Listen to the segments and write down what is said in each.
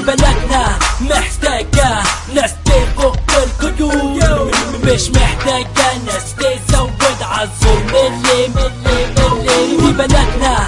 بلدنا محتاجة ناس تفك القيود مش محتاجة ناس تزود عالظلم اللي اللي اللي دي بلدنا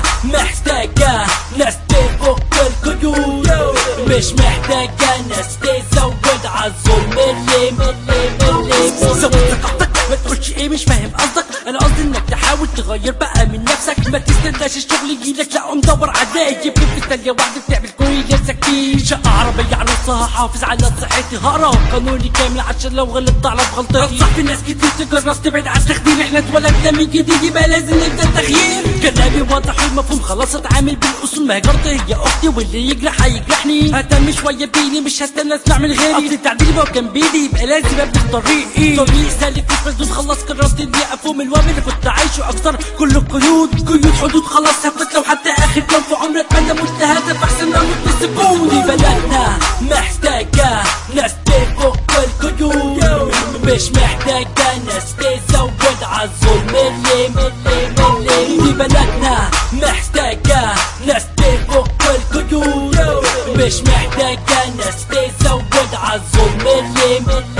محتاجة ناس تفك القيود مش محتاجة ناس تزود عالظلم اللي اللي اللي زود ثقافتك ما تقولش ايه مش فاهم قصدك انا قصدي انك تحاول تغير بقى من نفسك ما تستناش الشغل يجيلك لا قوم دور عليه يمكن في ثانيه واحده تعمل كويس كتير شقه عربيه على نصها حافظ على صحتي هقرا قانوني كامل عشان لو غلطت اعرف غلطتي صح في ناس كتير تجرب تبعد عن التخدير احنا اتولدنا من جديد يبقى لازم نبدا التغيير كلامي واضح والمفهوم خلاص اتعامل بالاصول ما هي جارتي هي اختي واللي يجرح هيجرحني هتم شويه بيني مش هستنى اسمع من غيري اصل التعديل بقى كان بايدي يبقى لازم ابدا طريقي طريق سالك مش مسدود خلاص قررت اني افهم الوهم اللي كنت عايشه اكتر كل القيود قيود حدود خلاص هفت لو حتى اخر يوم في عمري اتمنى مت هدف احسن ما اموت بالسكون دي بلدنا محتاجه ناس تفك القيود مش محتاجه ناس تزود عالظلم اللي اللي اللي دي بلدنا محتاجه ناس تفك القيود مش محتاجه ناس تزود عالظلم اللي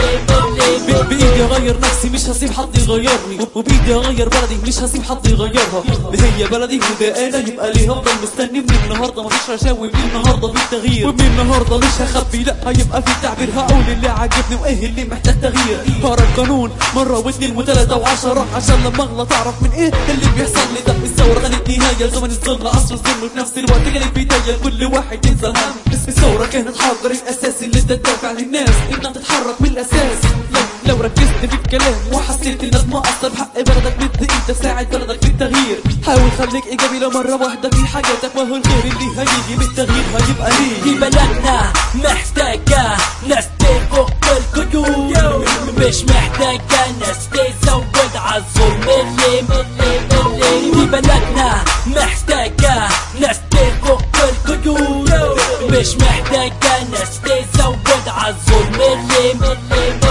اللي اللي بايدي اغير نفسي مش هسيب حد يغيرني وبايدي اغير بلدي مش هسيب حد يغيرها هي بلدي وده انا يبقى ليه هفضل مستني من النهارده مفيش رشاوي من النهارده في تغيير ومن النهارده مش هخبي لا هيبقى في تعبير هقول اللي عاجبني وايه اللي محتاج تغيير هقرا القانون مره واثنين وثلاثه وعشره عشان لما اغلط اعرف من ايه اللي بيحصل لي ده الثوره كانت نهايه زمن الظل عصر الظلم وفي نفس الوقت كانت بدايه كل واحد ينسى الهم بس الثوره كانت حجر الاساس اللي انت تدافع للناس انها تتحرك من الاساس لو لو ركزت في الكلام وحسيت انك مقصر بحق بلدك بدي انت ساعد بلدك في التغيير حاول خليك ايجابي لو مره واحده في حياتك وهو الخير اللي هيجي بالتغيير هيبقى ليه دي بلدنا محتاجة ناس تفك القيود مش محتاجة ناس تزود عالظلم اللي اللي اللي دي بلدنا محتاجة ناس تفك القيود مش محتاجة ناس تزود عالظلم اللي اللي